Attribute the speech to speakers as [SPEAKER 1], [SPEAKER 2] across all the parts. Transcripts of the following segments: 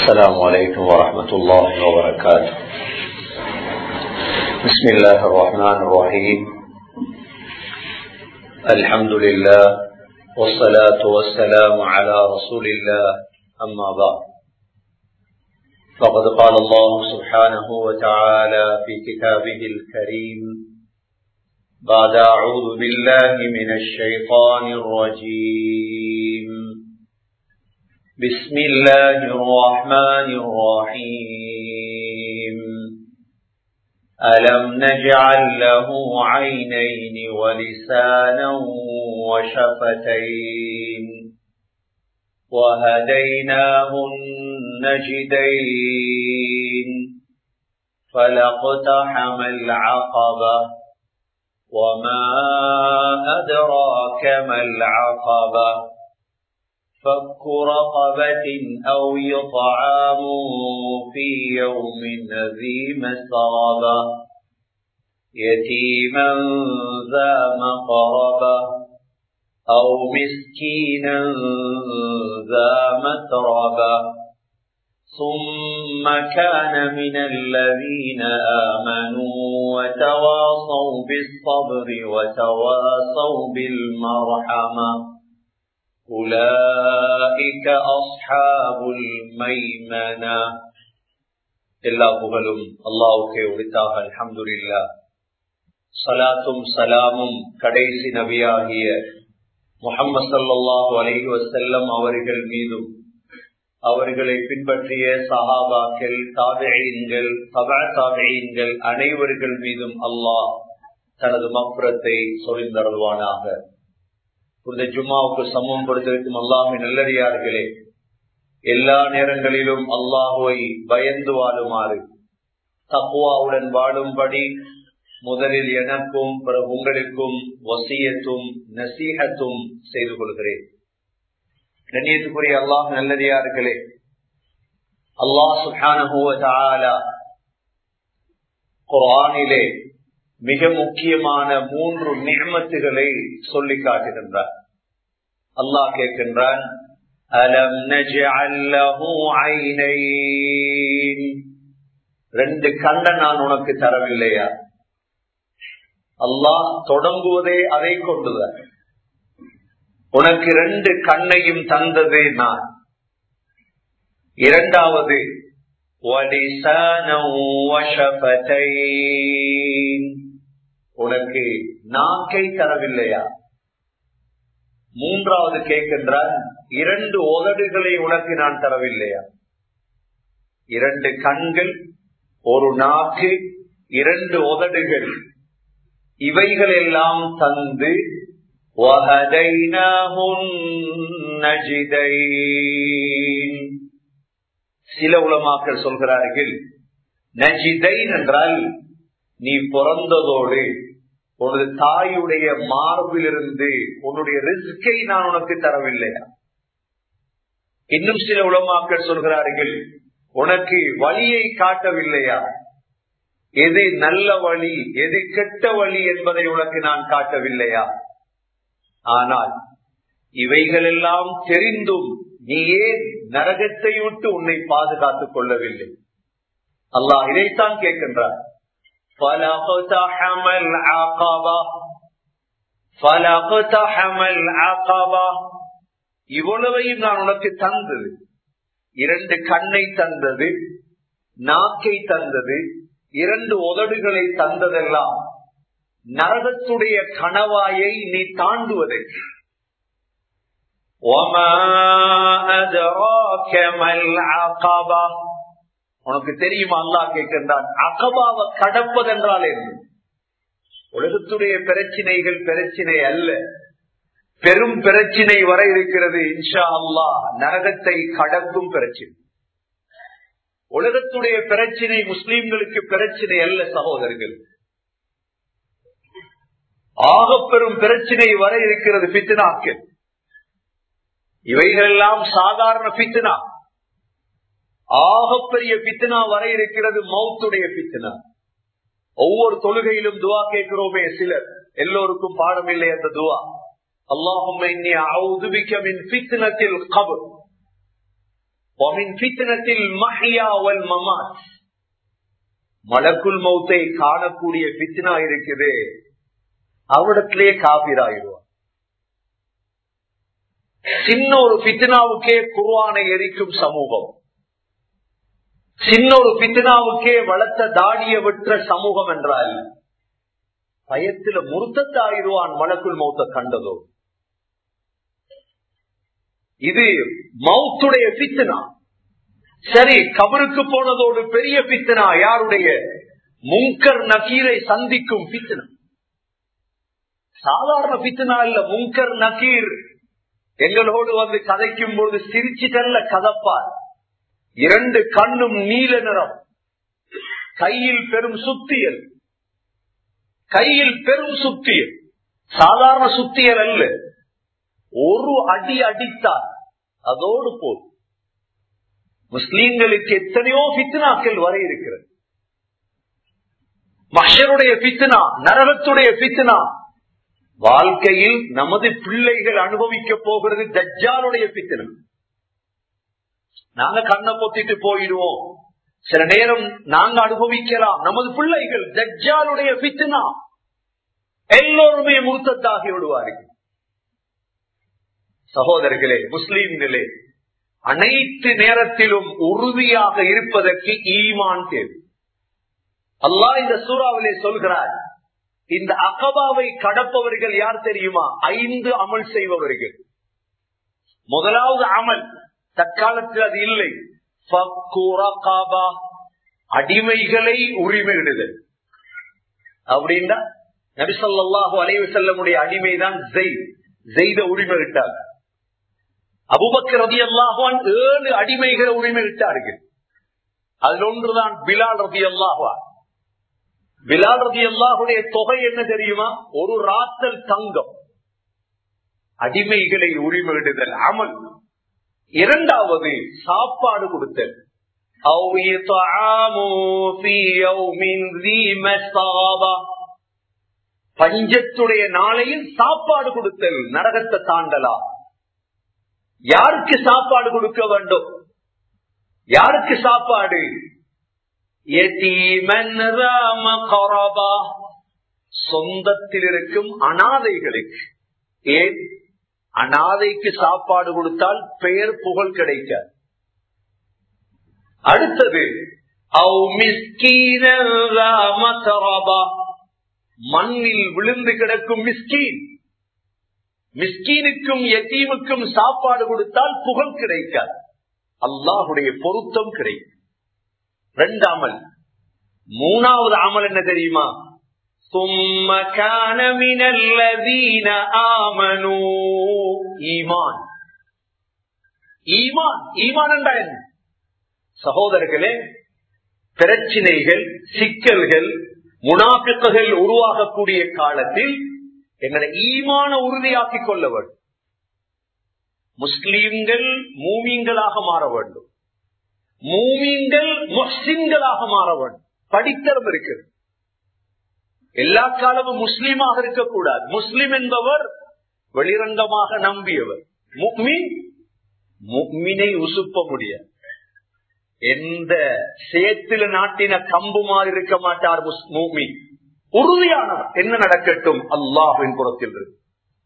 [SPEAKER 1] السلام عليكم ورحمة الله وبركاته بسم الله الرحمن الرحيم الحمد لله والصلاة والسلام على رسول الله أما بعد فقد قال الله سبحانه وتعالى في كتابه الكريم بعد أعوذ بالله من الشيطان الرجيم بسم الله الرحمن الرحيم ألم نجعل له عينين ولسانا وشفتين وهديناه النجدين فلاقتحم العقبة وما أدراك ما العقبة فك رقبة أو يطعام في يوم ذي مسغبة يتيما ذا مقربة أو مسكينا ذا متربة ثم كان من الذين آمنوا وتواصوا بالصبر وتواصوا بالمرحمة أولئك أصحاب الميمنة எல்லா புகழும் அல்லாவுக்கே உரித்தாக அல்ஹம்துலில்லா சலாத்தும் சலாமும் கடைசி நபியாகிய முகமது சல்லாஹூ அலஹி வசல்லம் அவர்கள் மீதும் அவர்களை பின்பற்றிய சஹாபாக்கள் தாபியன்கள் தபா தாபியன்கள் அனைவர்கள் மீதும் அல்லாஹ் தனது மப்புறத்தை சொலிந்தருள்வானாக இந்த ஜும்மாவுக்கு சமம் கொடுத்திருக்கும் அல்லாஹின் நல்லடியார்களே எல்லா நேரங்களிலும் அல்லாஹுவை பயந்து வாழுமாறு தக்குவாவுடன் வாழும்படி முதலில் எனக்கும் உங்களுக்கும் வசியத்தும் நசீகத்தும் செய்து கொள்கிறேன் கண்ணியத்துக்குரிய அல்லாஹ் நல்லதியார்களே அல்லாஹ் சுஹான குரானிலே மிக முக்கியமான மூன்று நியமத்துகளை சொல்லி காட்டுகின்றார் அல்லாஹ் கேட்கின்றான் அலம் ரெண்டு கண்ண நான் உனக்கு தரவில்லையா அல்லாஹ் தொடங்குவதே அதை கொண்டுதான் உனக்கு ரெண்டு கண்ணையும் தந்தது நான் இரண்டாவது உனக்கு நாக்கை தரவில்லையா மூன்றாவது கேட்கின்றான் இரண்டு உதடுகளை உனக்கு நான் தரவில்லையா இரண்டு கண்கள் ஒரு நாக்கு இரண்டு உதடுகள் இவைகள் எல்லாம் தந்து சில உலமாக்கள் சொல்கிறார்கள் நஜிதைன் என்றால் நீ பிறந்ததோடு உனது தாயுடைய மார்பிலிருந்து உன்னுடைய ரிஸ்கை நான் உனக்கு தரவில்லையா இன்னும் சில உலமாக்கள் சொல்கிறார்கள் உனக்கு வழியை காட்டவில்லையா எது நல்ல வழி எது கெட்ட வழி என்பதை உனக்கு நான் காட்டவில்லையா ஆனால் இவைகளெல்லாம் தெரிந்தும் நீ ஏன் நரகத்தை விட்டு உன்னை பாதுகாத்துக் கொள்ளவில்லை அல்லாஹ் இதைத்தான் கேட்கின்றார் இவ்வளவையும் நான் உனக்கு தந்தது இரண்டு கண்ணை தந்தது நாக்கை தந்தது இரண்டு உதடுகளை தந்ததெல்லாம் நரகத்துடைய கணவாயை நீ தாண்டுவதற்கு உனக்கு தெரியுமா அல்லா கேட்கின்றான் அகபாவை கடப்பதென்றால் என்ன உலகத்துடைய பிரச்சினைகள் பிரச்சினை அல்ல பெரும் பிரச்சினை வர இருக்கிறது இன்ஷா அல்லா நரகத்தை கடக்கும் பிரச்சினை உலகத்துடைய பிரச்சினை முஸ்லிம்களுக்கு பிரச்சினை அல்ல சகோதரர்கள் ஆக பெரும் பிரச்சினை வர இருக்கிறது பித்னாக்கு இவைகளெல்லாம் சாதாரண பித்னா ஆகப்பெரிய பித்னா வர இருக்கிறது மௌத்துடைய பித்னா ஒவ்வொரு தொழுகையிலும் துவா கேட்கிறோமே சிலர் எல்லோருக்கும் பாடம் இல்லை அந்த துவா அல்லாஹும் மலக்குள் மௌத்தை காணக்கூடிய பித்னா இருக்குது அவடத்திலே காபிராயிடுவான் சின்ன ஒரு பித்னாவுக்கே குர்வானை எரிக்கும் சமூகம் சின்ன ஒரு பித்னாவுக்கே வளர்த்த தாடிய விற்ற சமூகம் என்றால் பயத்துல முருத்தத்தாயிடுவான் மலக்குள் மௌத்த கண்டதோ இது மௌத்துடைய பித்னா சரி கபருக்கு போனதோடு பெரிய பித்தனா யாருடைய முங்கர் நக்கீரை சந்திக்கும் பித்தனா சாதாரண பித்தனா இல்ல முங்கர் நக்கீர் எங்களோடு வந்து கதைக்கும் போது சிரிச்சிட்டல்ல கதப்பார் இரண்டு கண்ணும் நீல நிறம் கையில் பெரும் சுத்தியல் கையில் பெரும் சுத்தியல் சாதாரண சுத்தியல் அல்ல ஒரு அடி அடித்தார் அதோடு போதும் முஸ்லீம்களுக்கு எத்தனையோ பித்னாக்கள் வர இருக்கிறது மஷருடைய பித்னா நரகத்துடைய பித்னா வாழ்க்கையில் நமது பிள்ளைகள் அனுபவிக்க போகிறது தஜ்ஜாலுடைய பித்தனம் நாங்க கண்ணை பொத்திட்டு போயிடுவோம் சில நேரம் நாங்க அனுபவிக்கலாம் நமது பிள்ளைகள் தஜ்ஜாலுடைய பித்தனா எல்லோருமே மூத்தத்தாகி விடுவார்கள் சகோதரர்களே முஸ்லீம்களே அனைத்து நேரத்திலும் உறுதியாக இருப்பதற்கு ஈமான் தேவை அல்லாஹ் இந்த சூறாவிலே சொல்கிறார் இந்த அகபாவை கடப்பவர்கள் யார் தெரியுமா ஐந்து அமல் செய்பவர்கள் முதலாவது அமல் தற்காலத்தில் அது இல்லை அடிமைகளை உரிமையிடுதல் அப்படின்னா நபிசல்லாஹு அலைவு செல்லமுடைய அடிமைதான் ஜெய்த உரிமையிட்டார் அபுபக்கர் ரதி அல்லாஹான் ஏழு அடிமைகளை உரிமையிட்டார்கள் அதில் ஒன்றுதான் பிலால் ரதி அல்லாஹான் பிலால் ரதி அல்லாஹுடைய தொகை என்ன தெரியுமா ஒரு ராத்தல் தங்கம் அடிமைகளை உரிமையிடுதல் அமல் இரண்டாவது சாப்பாடு கொடுத்தல் பஞ்சத்துடைய நாளையில் சாப்பாடு கொடுத்தல் நரகத்தை தாண்டலாம் யாருக்கு சாப்பாடு கொடுக்க வேண்டும் யாருக்கு சாப்பாடு சொந்தத்தில் இருக்கும் அனாதைகளுக்கு ஏன் அனாதைக்கு சாப்பாடு கொடுத்தால் பெயர் புகழ் கிடைக்காது அடுத்தது மண்ணில் விழுந்து கிடக்கும் மிஸ்கீன் மிஸ்கீனுக்கும் எத்தீமுக்கும் சாப்பாடு கொடுத்தால் புகழ் கிடைக்காது அல்லாஹுடைய பொருத்தம் கிடைக்கும் ரெண்டு அமல் மூணாவது அமல் என்ன தெரியுமா ثم كان من الذين آمنوا ஈமான் ஈமான் ஈமான் என்றா என்ன சகோதரர்களே பிரச்சினைகள் சிக்கல்கள் முனாபிப்புகள் உருவாகக்கூடிய காலத்தில் எங்களை ஈமான உறுதியாக்கிக் கொள்ள வேண்டும் முஸ்லீம்கள் மூமீன்களாக மாற வேண்டும் மூமீன்கள் முஸ்லிம்களாக மாற வேண்டும் படித்தரம் இருக்கிறது எல்லா காலமும் முஸ்லீமாக இருக்கக்கூடாது முஸ்லிம் என்பவர் வெளிரங்கமாக நம்பியவர் முக்மின் முக்மினை உசுப்ப முடியாது எந்த சேத்துல நாட்டின கம்பு மாதிரி இருக்க மாட்டார் மூமி உறுதியானவர் என்ன நடக்கட்டும் அல்லாஹின் புறத்தில் இருக்கு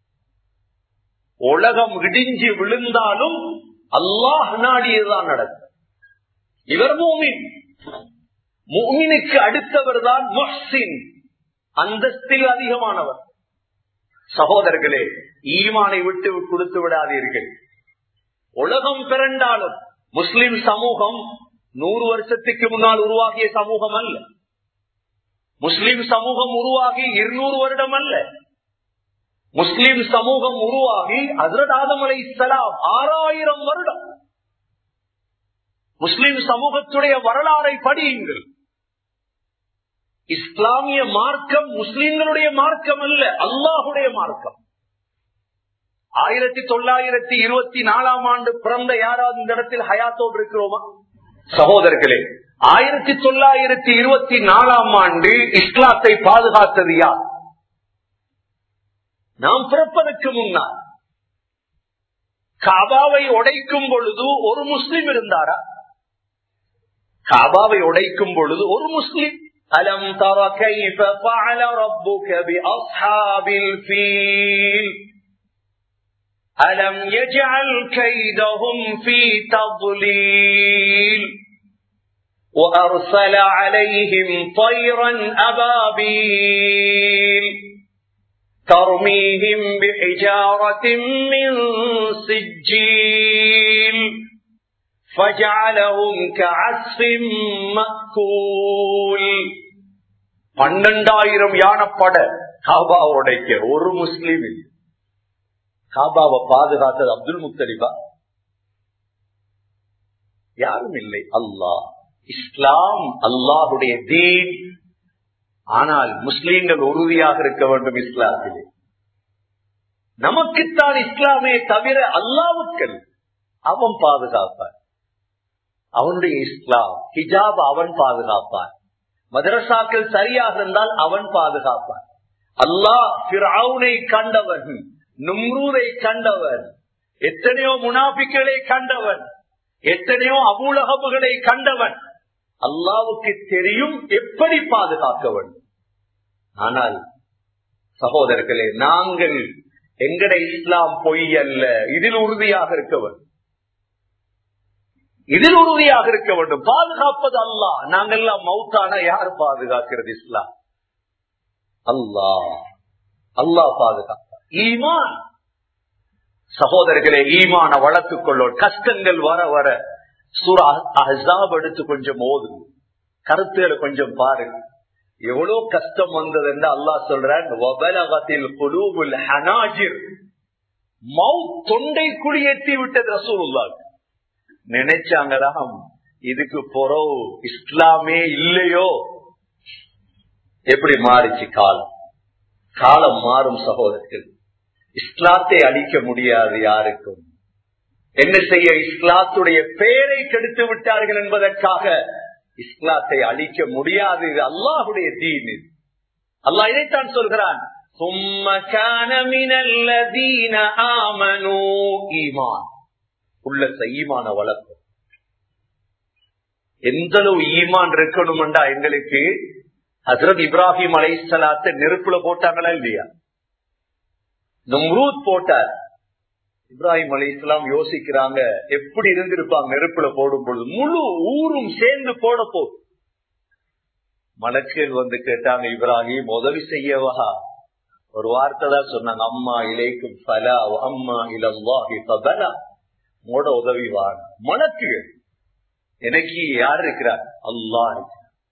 [SPEAKER 1] உலகம் இடிஞ்சு விழுந்தாலும் அல்லாஹ் நாடியதுதான் நடக்கும் இவர் மூமின் மூமினுக்கு அடுத்தவர் தான் முஹ்சின் அந்தஸ்தில் அதிகமானவர் சகோதரர்களே ஈமானை விட்டு கொடுத்து விடாதீர்கள் உலகம் பிறண்டாலும் முஸ்லிம் சமூகம் நூறு வருஷத்துக்கு முன்னால் உருவாகிய சமூகம் அல்ல முஸ்லிம் சமூகம் உருவாகி இருநூறு வருடம் அல்ல முஸ்லிம் சமூகம் உருவாகி ஹசரத் ஆதம் அலை இஸ்லாம் ஆறாயிரம் வருடம் முஸ்லிம் சமூகத்துடைய வரலாறை படியுங்கள் இஸ்லாமிய மார்க்கம் முஸ்லிம்களுடைய மார்க்கம் அல்ல அல்லாஹுடைய மார்க்கம் ஆயிரத்தி தொள்ளாயிரத்தி இருபத்தி நாலாம் ஆண்டு பிறந்த யாராவது இந்த இடத்தில் ஹயாத்தோடு இருக்கிறோமா சகோதரர்களே ஆயிரத்தி தொள்ளாயிரத்தி இருபத்தி நாலாம் ஆண்டு இஸ்லாத்தை பாதுகாத்தது யார் நாம் பிறப்பதற்கு முன்னால் காபாவை உடைக்கும் பொழுது ஒரு முஸ்லிம் இருந்தாரா காபாவை உடைக்கும் பொழுது ஒரு முஸ்லிம் அலம் தர கைஃப ஃபஅல ரப்புக பிஅஸ்ஹாபில் ஃபீல் அலம் யஜ்அல் கைதஹும் ஃபீ தضلீல் وأرسل عليهم طيرا أبابيل ترميهم بحجارة من سجيل فجعلهم كعصف مأكول பன்னெண்டாயிரம் யானப்பட காபா உடைக்க ஒரு முஸ்லீம் காபாவை பாதுகாத்தது அப்துல் முத்தலிபா யாரும் இல்லை அல்லாஹ் இஸ்லாம் அல்லாஹுடைய தீன் ஆனால் முஸ்லீம்கள் உறுதியாக இருக்க வேண்டும் இஸ்லாத்திலே நமக்குத்தான் இஸ்லாமே தவிர அல்லாவுக்கள் அவன் பாதுகாப்பான் அவனுடைய இஸ்லாம் ஹிஜாப் அவன் பாதுகாப்பான் மதரசாக்கள் சரியாக இருந்தால் அவன் பாதுகாப்பான் அல்லாஹ் பிறவுனை கண்டவன் நும்ரூரை கண்டவன் எத்தனையோ முனாபிக்களை கண்டவன் எத்தனையோ அபூலகபுகளை கண்டவன் அல்லாவுக்கு தெரியும் எப்படி பாதுகாக்க வேண்டும் ஆனால் சகோதரர்களே நாங்கள் எங்கட இஸ்லாம் பொய் அல்ல இதில் உறுதியாக இருக்க வேண்டும் இதில் உறுதியாக இருக்க வேண்டும் பாதுகாப்பது அல்லா நாங்கெல்லாம் மௌத்தான யார் பாதுகாக்கிறது இஸ்லாம் அல்லாஹ் அல்லாஹ் பாதுகாப்பார் ஈமான் சகோதரர்களே ஈமான வளர்த்துக் கொள்ளோம் கஷ்டங்கள் வர வர சூரா அஹாப் எடுத்து கொஞ்சம் ஓது கருத்துகளை கொஞ்சம் பாருங்க எவ்வளவு கஷ்டம் வந்தது என்று அல்லாஹ் சொல்றான் தொண்டை குழியேற்றி விட்டது ரசூல்லா நினைச்சாங்கதான் இதுக்கு பொறவு இஸ்லாமே இல்லையோ எப்படி மாறிச்சு காலம் காலம் மாறும் சகோதரர்கள் இஸ்லாத்தை அழிக்க முடியாது யாருக்கும் என்ன செய்ய இஸ்லாத்துடைய பெயரை கெடுத்து விட்டார்கள் என்பதற்காக இஸ்லாத்தை அழிக்க முடியாது இது அல்லாஹுடைய தீன் இது அல்லாஹ் இதைத்தான் சொல்கிறான் உள்ள ஈமான வளர்ப்பு எந்த அளவு ஈமான் இருக்கணும்டா எங்களுக்கு ஹசரத் இப்ராஹிம் அலைசலாத்த நெருப்புல போட்டாங்களா இல்லையா நம்ரூத் போட்டார் இப்ராஹிம் அலி இஸ்லாம் யோசிக்கிறாங்க எப்படி இருந்திருப்பாங்க நெருப்புல போடும் பொழுது முழு ஊரும் சேர்ந்து போட போகுது மலக்கள் வந்து கேட்டாங்க இப்ராஹிம் உதவி செய்யவா ஒரு வார்த்தை தான் சொன்னாங்க அம்மா இலைக்கும் பலா அம்மா இலம்வாஹி பலா மோட உதவி வாங்க மலக்குகள் எனக்கு யார் இருக்கிறார் அல்லாஹ்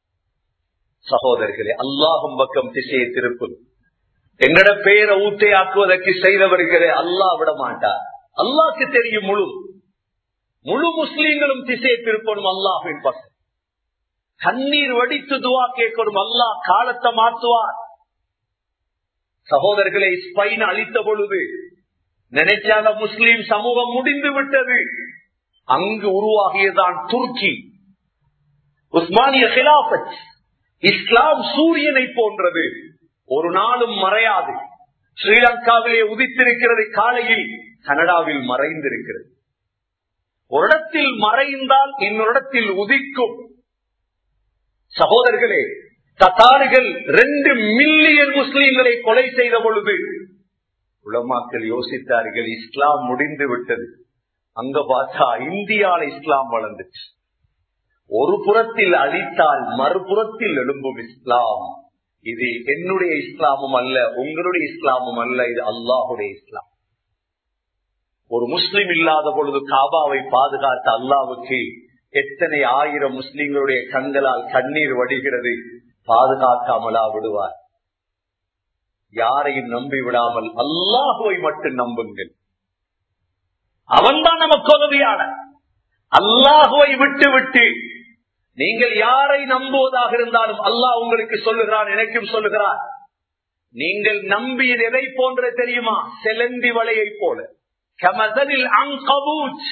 [SPEAKER 1] சகோதரர்களே அல்லாஹும் பக்கம் திசையை திருப்பும் எங்கட பெயரை ஊத்தை ஆக்குவதற்கு செய்தவர்களே அல்லா விட மாட்டார் அல்லாக்கு தெரியும் முழு முழு முஸ்லீம்களும் திசையை திருப்பணும் அல்லாஹின் பக்கம் கண்ணீர் வடித்து துவா கேட்கணும் அல்லாஹ் காலத்தை மாற்றுவார் சகோதரர்களை ஸ்பைன் அளித்த பொழுது நினைச்சாங்க முஸ்லீம் சமூகம் முடிந்து விட்டது அங்கு உருவாகியதான் துருக்கி உஸ்மானிய கிலாபத் இஸ்லாம் சூரியனை போன்றது ஒரு நாளும் மறையாது ஸ்ரீலங்காவிலே உதித்திருக்கிறது காலையில் கனடாவில் மறைந்திருக்கிறது ஒரு இடத்தில் மறைந்தால் இன்னொரு இடத்தில் உதிக்கும் சகோதரர்களே தத்தாறுகள் ரெண்டு மில்லியன் முஸ்லீம்களை கொலை செய்த பொழுது உலமாக்கள் யோசித்தார்கள் இஸ்லாம் முடிந்து விட்டது அங்க பார்த்தா இந்தியால இஸ்லாம் வளர்ந்துச்சு ஒரு புறத்தில் அழித்தால் மறுபுறத்தில் எழும்பும் இஸ்லாம் இது என்னுடைய இஸ்லாமும் அல்ல உங்களுடைய இஸ்லாமும் அல்ல இது அல்லாஹுடைய இஸ்லாம் ஒரு முஸ்லிம் இல்லாத பொழுது காபாவை பாதுகாத்த அல்லாவுக்கு எத்தனை ஆயிரம் முஸ்லிம்களுடைய கண்களால் கண்ணீர் வடிகிறது பாதுகாக்காமலா விடுவார் யாரையும் நம்பி விடாமல் அல்லாஹுவை மட்டும் நம்புங்கள் அவன்தான் நமக்கு உதவியான அல்லாஹுவை விட்டு விட்டு நீங்கள் யாரை நம்புவதாக இருந்தாலும் அல்லாஹ் உங்களுக்கு சொல்லுகிறான் எனக்கும் சொல்லுகிறான் நீங்கள் நம்பியது எதை போன்ற தெரியுமா செலந்தி வலையை போல கமதனில் அங்கபூச்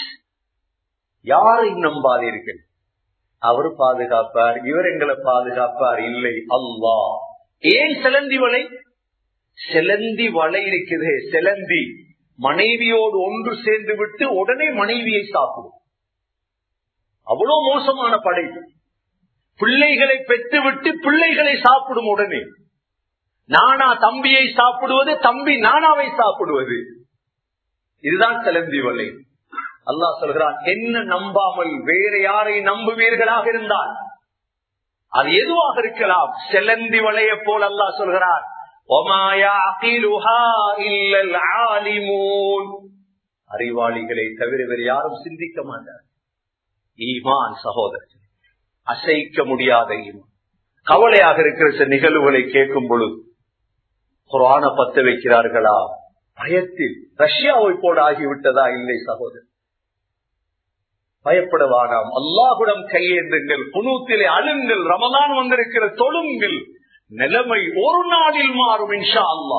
[SPEAKER 1] யாரை நம்பாதீர்கள் அவர் பாதுகாப்பார் இவர் எங்களை பாதுகாப்பார் இல்லை அல்லாஹ் ஏன் செலந்தி வலை செலந்தி வலை இருக்குது செலந்தி மனைவியோடு ஒன்று சேர்ந்து விட்டு உடனே மனைவியை சாப்பிடும் அவ்வளவு மோசமான படைப்பு பிள்ளைகளை பெற்றுவிட்டு பிள்ளைகளை சாப்பிடும் உடனே நானா தம்பியை சாப்பிடுவது தம்பி நானாவை சாப்பிடுவது இதுதான் செலந்தி வலை அல்லாஹ் சொல்கிறான் என்ன நம்பாமல் வேற யாரை நம்புவீர்களாக இருந்தால் அது எதுவாக இருக்கலாம் செலந்தி வலைய போல் அல்லாஹ் சொல்கிறான் அறிவாளிகளை தவிர வேறு யாரும் சிந்திக்க மாட்டார் ஈமான் சகோதரர் அசைக்க முடியாத ஈமான் கவலையாக இருக்கிற சில நிகழ்வுகளை கேட்கும் பொழுது குரான பத்த வைக்கிறார்களா பயத்தில் ரஷ்யாவை போல ஆகிவிட்டதா இல்லை சகோதரர் பயப்படவானாம் அல்லாஹுடம் கையேந்துங்கள் புனூத்திலே அழுங்கள் ரமதான் வந்திருக்கிற தொழுங்கள் நிலைமை ஒரு நாளில் மாறும் இன்ஷா அல்லா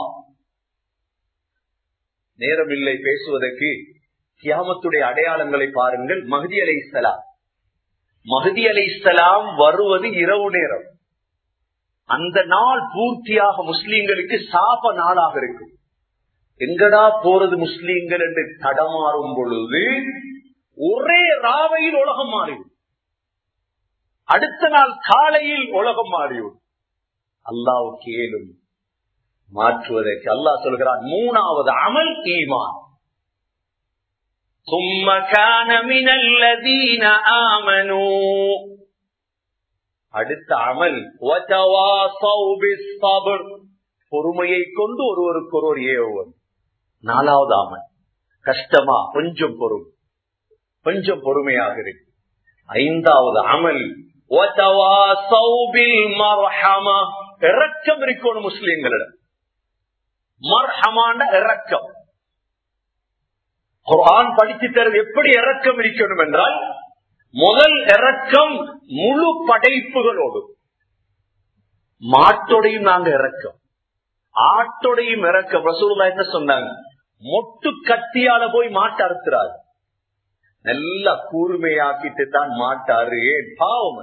[SPEAKER 1] நேரமில்லை பேசுவதற்கு கியாமத்துடைய அடையாளங்களை பாருங்கள் மஹதி அலை இஸ்லாம் மஹதி அலை இஸ்லாம் வருவது இரவு நேரம் அந்த நாள் பூர்த்தியாக முஸ்லீம்களுக்கு சாப நாளாக இருக்கும் எங்கடா போறது முஸ்லீம்கள் என்று தடமாறும் பொழுது ஒரே ராவையில் உலகம் மாறிவிடும் அடுத்த நாள் காலையில் உலகம் மாறிவிடும் அல்லாவுக்கு ஏலும் மாற்றுவதற்கு அல்லாஹ் சொல்கிறான் மூணாவது அமல் ஈமான் ثم كان من الذين آمنوا அடுத்த அமல் பொறுமையை கொண்டு ஒருவருக்கு ஒருவர் ஏவுவது நாலாவது அமல் கஷ்டமா கொஞ்சம் பொறுமை கொஞ்சம் பொறுமையாக இருக்கு ஐந்தாவது அமல் இறக்கம் இருக்கணும் முஸ்லீம்களிடம் மர்ஹமான இறக்கம் குரான் படித்து தருவது எப்படி இறக்கம் இருக்கணும் என்றால் முதல் இறக்கம் முழு படைப்புகளோடு மாட்டோடையும் நாங்க இறக்கம் ஆட்டோடையும் இறக்கம் ரசூல்லா என்ன சொன்னாங்க மொட்டு கத்தியால போய் மாட்டு அறுத்துறாரு நல்லா கூர்மையாக்கிட்டு தான் மாட்டாரு ஏன் பாவம்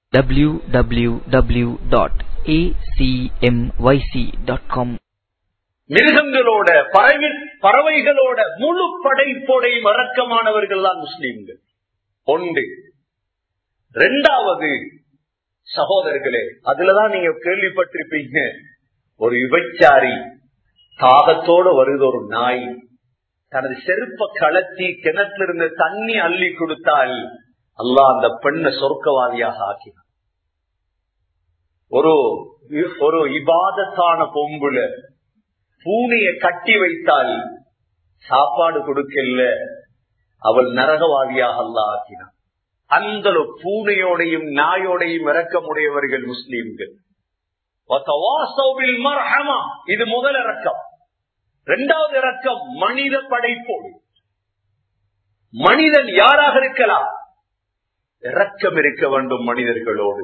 [SPEAKER 2] www.acmyc.com
[SPEAKER 1] மிருகங்களோட பறவை பறவைகளோட முழு படைப்போடையும் இறக்கமானவர்கள் தான் முஸ்லீம்கள் ஒன்று ரெண்டாவது சகோதரர்களே அதுலதான் நீங்க கேள்விப்பட்டிருப்பீங்க ஒரு விபச்சாரி தாகத்தோட வருது ஒரு நாய் தனது செருப்ப கலத்தி கிணத்துல இருந்த தண்ணி அள்ளி கொடுத்தால் அல்லா அந்த பெண்ணை சொர்க்கவாதியாக ஆக்கினான் ஒரு ஒரு இபாதத்தான பொம்புல பூனைய கட்டி வைத்தால் சாப்பாடு கொடுக்கல அவள் நரகவாதியாக அல்ல ஆக்கினான் அந்த பூனையோடையும் நாயோடையும் இறக்கமுடையவர்கள் முஸ்லீம்கள் இது முதல் இறக்கம் இரண்டாவது இறக்கம் மனித படைப்போடு மனிதன் யாராக இருக்கலாம் இறக்கம் இருக்க வேண்டும் மனிதர்களோடு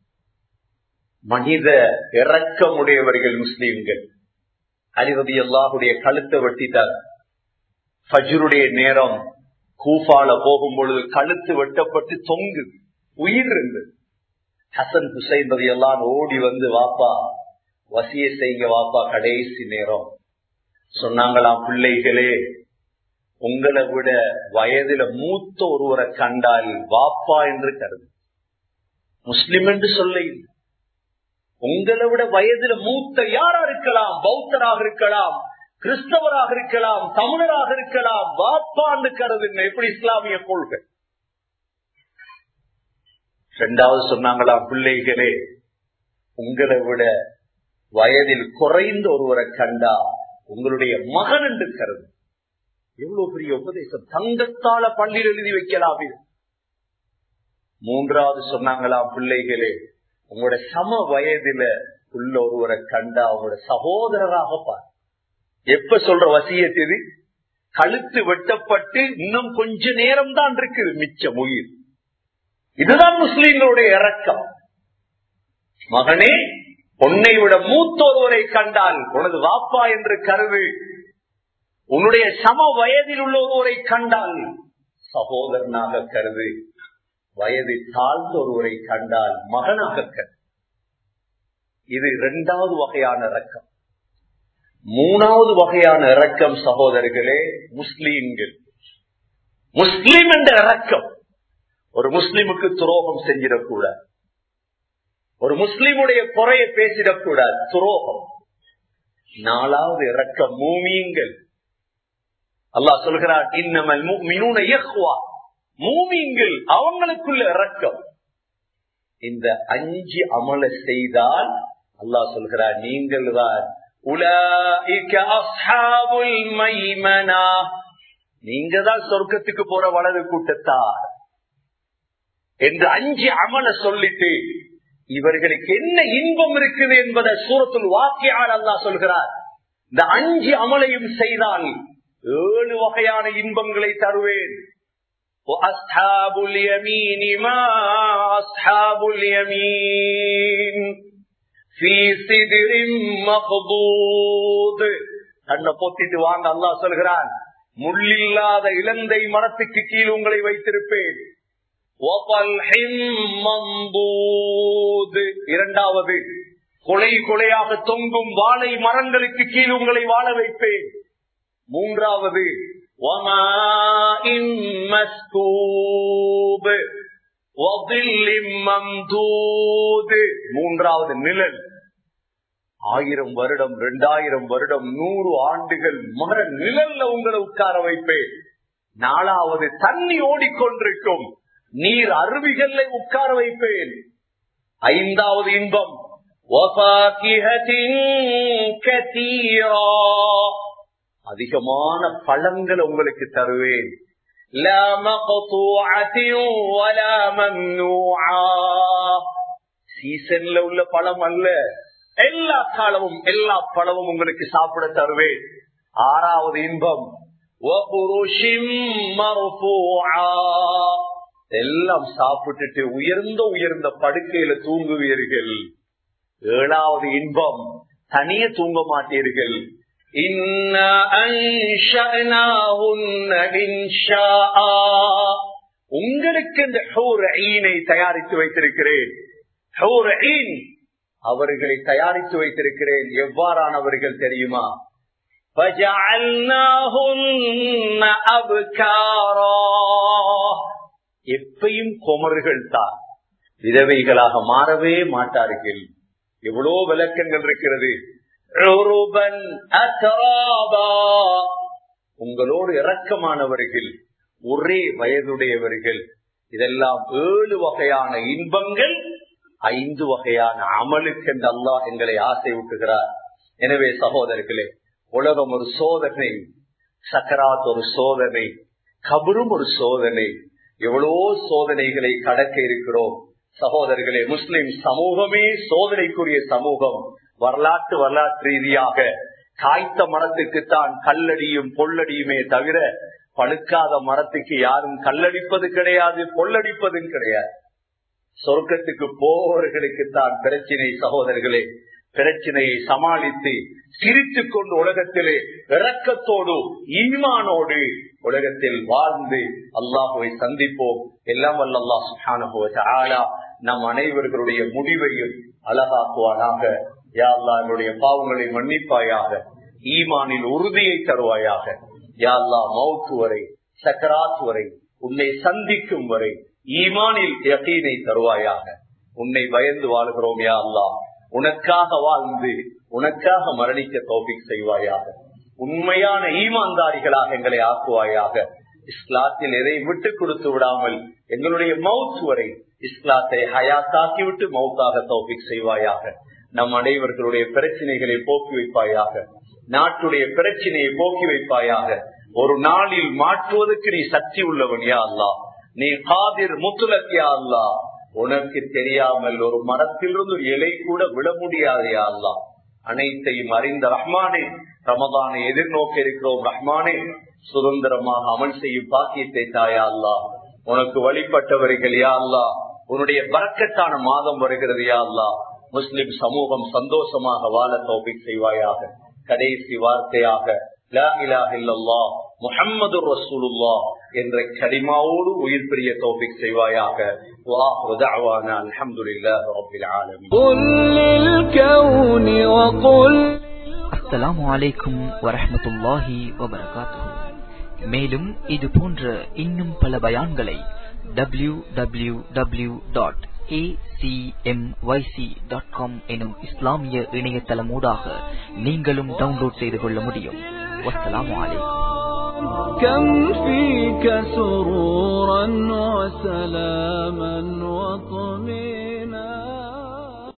[SPEAKER 1] மனித இறக்கமுடையவர்கள் முஸ்லீம்கள் அலிரதி அல்லாஹுடைய கழுத்தை வெட்டிட்டார் ஃபஜ்ருடைய நேரம் கூஃபால போகும் பொழுது கழுத்து வெட்டப்பட்டு தொங்கு உயிர் இருந்தது ஹசன் ஹுசைன் ரதி எல்லாம் ஓடி வந்து வாப்பா வசிய செய்ய வாப்பா கடைசி நேரம் சொன்னாங்களாம் பிள்ளைகளே உங்களை விட வயதுல மூத்த ஒருவரை கண்டால் வாப்பா என்று கருது முஸ்லிம் என்று சொல்ல உங்களை விட வயதுல மூத்த யாரா இருக்கலாம் பௌத்தராக இருக்கலாம் கிறிஸ்தவராக இருக்கலாம் தமிழராக இருக்கலாம் வாப்பான்னு கருதுங்க எப்படி இஸ்லாமிய கொள்கை ரெண்டாவது சொன்னாங்களா பிள்ளைகளே உங்களை விட வயதில் குறைந்த ஒருவரை கண்டா உங்களுடைய மகன் என்று கருது எவ்வளவு பெரிய உபதேசம் தங்கத்தால பள்ளியில் எழுதி வைக்கலாம் இது மூன்றாவது சொன்னாங்களாம் பிள்ளைகளே உங்களோட சம வயதுல உள்ள ஒருவரை கண்டா அவங்களோட சகோதரராக பார் எப்ப சொல்ற வசியத்து இது கழுத்து வெட்டப்பட்டு இன்னும் கொஞ்ச நேரம் தான் இருக்குது மிச்சம் உயிர் இதுதான் முஸ்லீம்களுடைய இறக்கம் மகனே உன்னை விட மூத்த ஒருவரை கண்டால் உனது வாப்பா என்று கருது உன்னுடைய சம வயதில் உள்ள ஒருவரை கண்டால் சகோதரனாக கருது வயது தாழ்ந்த ஒருவரை கண்டால் மகனாக கருது இது இரண்டாவது வகையான இறக்கம் மூணாவது வகையான இரக்கம் சகோதரர்களே முஸ்லீம்கள் முஸ்லீம் என்ற இரக்கம் ஒரு முஸ்லிமுக்கு துரோகம் செஞ்சிடக்கூடாது ஒரு முஸ்லிமுடைய குறைய பேசிடக்கூடாது துரோகம் நாலாவது இரக்கம் மூமீங்கள் அல்லாஹ் சொல்கிறார் இன்னமல் மூமீங்கள் அவங்களுக்குள்ள இரக்கம் இந்த அஞ்சு அமல செய்தால் அல்லாஹ் சொல்கிறார் நீங்கள் தான் நீங்க தான் சொர்க்கத்துக்கு போற வலது கூட்டத்தார் என்று அஞ்சு அமல சொல்லிட்டு இவர்களுக்கு என்ன இன்பம் இருக்குது என்பதை சூரத்துள் வாக்கியால் அல்லா சொல்கிறார் இந்த அஞ்சு அமலையும் செய்தால் ஏழு வகையான இன்பங்களை தருவேன் وأصحاب اليمين ما أصحاب اليمين في سدر مخضود கண்ணை பொத்திட்டு வாங்க அல்லா சொல்கிறான் முள்ளில்லாத இலந்தை மரத்துக்கு கீழ் உங்களை வைத்திருப்பேன் இரண்டாவது கொலை கொலையாக தொங்கும் வாழை மரங்களுக்கு கீழ் உங்களை வாழ வைப்பேன் மூன்றாவது மூன்றாவது நிழல் ஆயிரம் வருடம் இரண்டாயிரம் வருடம் நூறு ஆண்டுகள் மர நிழல்ல உங்களை உட்கார வைப்பேன் நாலாவது தண்ணி ஓடிக்கொண்டிருக்கும் நீர் அருவிகளை உட்கார வைப்பேன் ஐந்தாவது இன்பம் அதிகமான பழங்கள் உங்களுக்கு தருவேன் சீசன்ல உள்ள பழம் அல்ல எல்லா காலமும் எல்லா பழமும் உங்களுக்கு சாப்பிட தருவேன் ஆறாவது இன்பம் எல்லாம் சாப்பிட்டுட்டு உயர்ந்த உயர்ந்த படுக்கையில தூங்குவீர்கள் ஏழாவது இன்பம் தனியே தூங்க மாட்டீர்கள் உங்களுக்கு இந்த ஈனை தயாரித்து வைத்திருக்கிறேன் அவர்களை தயாரித்து வைத்திருக்கிறேன் எவ்வாறானவர்கள் தெரியுமா எப்பையும் குமர்கள் தான் விதவைகளாக மாறவே மாட்டார்கள் எவ்வளோ விளக்கங்கள் இருக்கிறது உங்களோடு இரக்கமானவர்கள் ஒரே வயதுடையவர்கள் இதெல்லாம் ஏழு வகையான இன்பங்கள் ஐந்து வகையான அமலுக்கென்று அல்லாஹ் எங்களை ஆசை ஊட்டுகிறார் எனவே சகோதரர்களே உலகம் ஒரு சோதனை சக்கராத் ஒரு சோதனை கபரும் ஒரு சோதனை எவ்வளோ சோதனைகளை கடக்க இருக்கிறோம் சகோதரர்களே முஸ்லிம் சமூகமே சோதனைக்குரிய சமூகம் வரலாற்று வரலாற்று ரீதியாக காய்த்த மரத்துக்குத்தான் கல்லடியும் பொல்லடியுமே தவிர பழுக்காத மரத்துக்கு யாரும் கல்லடிப்பது கிடையாது பொல்லடிப்பதும் கிடையாது சொர்க்கத்துக்கு போவர்களுக்கு தான் பிரச்சினை சகோதரர்களே பிரச்சனையை சமாளித்து சிரித்துக் கொண்டு உலகத்திலே இறக்கத்தோடு ஈமானோடு உலகத்தில் வாழ்ந்து அல்லாஹுவை சந்திப்போம் எல்லாம் வல்ல அல்லாஹ் சுஹானா நம் அனைவர்களுடைய முடிவையும் அழகாக்குவானாக யா அல்லா என்னுடைய பாவங்களை மன்னிப்பாயாக ஈமானில் உறுதியை தருவாயாக யா அல்லா மவுத்து வரை சக்கராத் வரை உன்னை சந்திக்கும் வரை ஈமானில் யகீனை தருவாயாக உன்னை பயந்து வாழ்கிறோம் யா அல்லா உனக்காக வாழ்ந்து உனக்காக மரணிக்க தோபிக் செய்வாயாக உண்மையான ஈமான்தாரிகளாக எங்களை ஆக்குவாயாக இஸ்லாத்தில் எதை விட்டு கொடுத்து விடாமல் எங்களுடைய மவுத் வரை இஸ்லாத்தை ஹயாத்தாக்கி விட்டு மவுத்தாக தோபிக் செய்வாயாக நம் அனைவர்களுடைய பிரச்சனைகளை போக்கி வைப்பாயாக நாட்டுடைய பிரச்சனையை போக்கி வைப்பாயாக ஒரு நாளில் மாற்றுவதற்கு நீ சக்தி உள்ளவன் யா அல்லா நீ காதிர் முத்துலக்கியா அல்லா உனக்கு தெரியாமல் ஒரு மரத்திலிருந்து ஒரு இலை கூட விட முடியாது யா அல்லா அனைத்தையும் அறிந்த ரஹ்மானே ரமதானை எதிர்நோக்க இருக்கிறோம் ரஹ்மானே சுதந்திரமாக அமல் செய்யும் பாக்கியத்தை தாயா அல்லா உனக்கு வழிபட்டவர்கள் யா அல்லா உன்னுடைய பறக்கத்தான மாதம் வருகிறது யா அல்லா முஸ்லிம் சமூகம் சந்தோஷமாக வாழ தோப்பிக் செய்வாயாக கடைசி வார்த்தையாக முகம்மது ரசூலுல்லா என்ற கடிமாவோடு உயிர் பிரிய தோப்பிக் செய்வாயாக அலமதுல்லா ரபில் ஆலமீன்
[SPEAKER 2] قل للكون وقل அஸ்ஸலாமு அலைக்கும் வரஹ்மத்துல்லாஹி வபரகாத்துஹு மேலும் இது போன்ற இன்னும் பல பயான்களை W W W dot acmyc.com எனும் இஸ்லாமிய இணையதளமூடாக நீங்களும் டவுன்லோட் செய்து கொள்ள முடியும் வஸ்ஸலாமு அலைக்கும்
[SPEAKER 3] كم فيك سرورا وسلاما وطمئنا